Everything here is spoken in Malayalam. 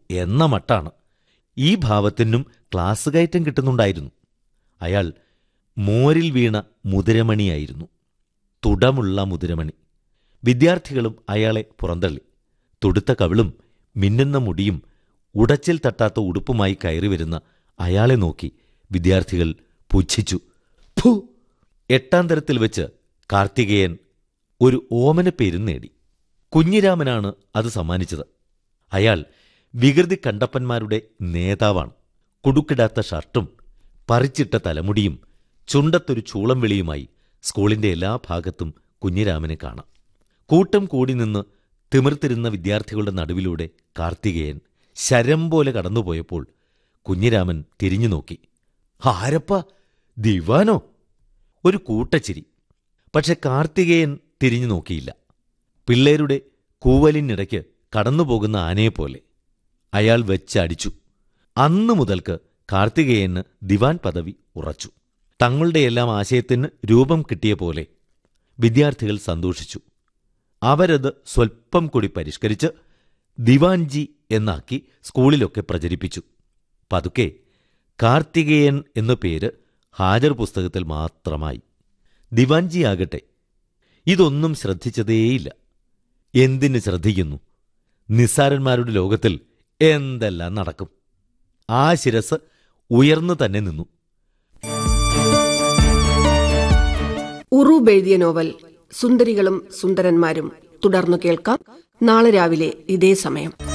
എന്ന മട്ടാണ് ഈ ഭാവത്തിനും ക്ലാസ് കയറ്റം കിട്ടുന്നുണ്ടായിരുന്നു അയാൾ മോരിൽ വീണ മുതിരമണിയായിരുന്നു തുടമുള്ള മുതിരമണി വിദ്യാർത്ഥികളും അയാളെ പുറന്തള്ളി തുടുത്ത കവിളും മിന്നുന്ന മുടിയും ഉടച്ചിൽ തട്ടാത്ത ഉടുപ്പുമായി കയറി വരുന്ന അയാളെ നോക്കി വിദ്യാർത്ഥികൾ പുച്ഛിച്ചു ഫു എട്ടാം തരത്തിൽ വെച്ച് കാർത്തികേയൻ ഒരു ഓമന പേരും നേടി കുഞ്ഞിരാമനാണ് അത് സമ്മാനിച്ചത് അയാൾ വികൃതി കണ്ടപ്പന്മാരുടെ നേതാവാണ് കുടുക്കിടാത്ത ഷർട്ടും പറിച്ചിട്ട തലമുടിയും ചുണ്ടത്തൊരു ചൂളം വിളിയുമായി സ്കൂളിന്റെ എല്ലാ ഭാഗത്തും കുഞ്ഞിരാമനെ കാണാം കൂട്ടം കൂടി നിന്ന് തിമിർത്തിരുന്ന വിദ്യാർത്ഥികളുടെ നടുവിലൂടെ കാർത്തികേയൻ ശരം പോലെ കടന്നുപോയപ്പോൾ കുഞ്ഞിരാമൻ തിരിഞ്ഞു നോക്കി ആരപ്പ ദിവാനോ ഒരു കൂട്ടച്ചിരി പക്ഷെ കാർത്തികേയൻ തിരിഞ്ഞു നോക്കിയില്ല പിള്ളേരുടെ കൂവലിനിടയ്ക്ക് കടന്നുപോകുന്ന ആനയെപ്പോലെ അയാൾ വെച്ചടിച്ചു അന്നു മുതൽക്ക് കാർത്തികേയന് ദിവാൻ പദവി ഉറച്ചു തങ്ങളുടെയെല്ലാം ആശയത്തിന് രൂപം കിട്ടിയ പോലെ വിദ്യാർത്ഥികൾ സന്തോഷിച്ചു അവരത് സ്വൽപ്പം കൂടി പരിഷ്കരിച്ച് ദിവാൻജി എന്നാക്കി സ്കൂളിലൊക്കെ പ്രചരിപ്പിച്ചു പതുക്കെ കാർത്തികേയൻ എന്ന പേര് ഹാജർ പുസ്തകത്തിൽ മാത്രമായി ദിവാൻജിയാകട്ടെ ഇതൊന്നും ശ്രദ്ധിച്ചതേയില്ല എന്തിന് ശ്രദ്ധിക്കുന്നു നിസ്സാരന്മാരുടെ ലോകത്തിൽ എന്തെല്ലാം നടക്കും ആ ശിരസ് ഉയർന്നു തന്നെ നിന്നു ഉറൂബ് എഴുതിയ നോവൽ സുന്ദരികളും സുന്ദരന്മാരും തുടർന്നു കേൾക്കാം നാളെ രാവിലെ ഇതേ സമയം